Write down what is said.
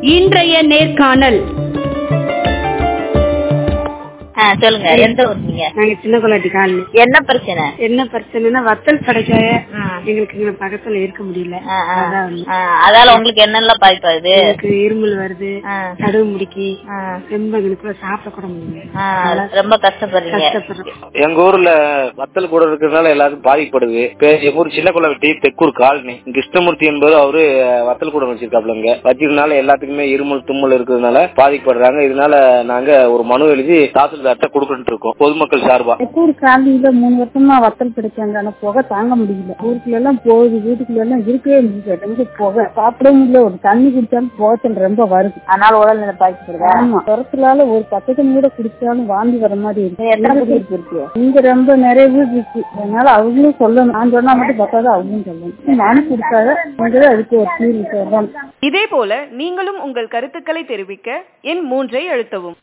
இன்றைய நேர்காணல் ஆ, சொல்லுங்க எந்த ஊர் நீங்க நாங்க சின்ன கொள்ளாட்டி காலனி என்ன பிரச்சனை என்ன பிரச்சனைனா வத்தல் கிடைக்க ம். எங்களுக்கு இங்க பக்கத்துல இருக்க முடியல ஆ, ஆ. அதான் வந்து. ஆ, அதால உங்களுக்கு என்னெல்லாம் பாதிப்பாது எனக்கு இருமல் வருது ஆ. கடுவு முடிக்கி ஆ. ரொம்ப எங்களுக்கு சாப்பிட கூட முடியல ஆ, ரொம்ப கஷ்டப்படுறீங்க கஷ்டப்படுறோம் எங்க ஊர்ல வத்தல் கூட இருக்கிறதுனால எல்லாருக்கும் பாதிக்கப்படுது இப்ப எங்க ஊர் சின்ன வெட்டி தெக்கூர் காலனி கிருஷ்ணமூர்த்தி என்பவர் அவரு வத்தல் கூட வச்சிருக்காப்லங்க வச்சிருக்கனால எல்லாத்துக்குமே இருமல் தும்மல் இருக்கிறதுனால பாதிக்கப்படுறாங்க இதனால நாங்க ஒரு மனு எழுதி தாசில்தார்ட்ட கொடுக்கணும் இருக்கோம் பொதுமக்கள் சார்பா ஊர் காலனியில மூணு வருஷமா வத்தல் பிடிச்சாங்க ஆனா புகை தாங்க முடியல ஊருக்குள்ள எல்லாம் போகுது வீட்டுக்குள்ள எல்லாம் இருக்கவே முடியல ரொம்ப புகை சாப்பிட முடியல ஒரு தண்ணி குடிச்சாலும் புகைச்சல் ரொம்ப வருது அதனால உடல்நிலை பாதிக்கப்படுதா ஆமா துரத்துலால ஒரு பத்து தண்ணி கூட குடிச்சாலும் வாந்தி வர மாதிரி இருக்கு எத்தனை எத்தனை குடியிருக்கு இருக்கு இங்க ரொம்ப நிறைய வீடு இருக்கு அதனால அவங்களும் சொல்லணும் நான் சொன்னா மட்டும் பத்தாது அவங்களும் சொல்லணும் நானும் குடிச்சாத நீங்களும் அதுக்கு ஒரு தீர்வு சொல்லணும் இதே போல நீங்களும் உங்கள் கருத்துக்களை தெரிவிக்க எண் மூன்றை அழுத்தவும்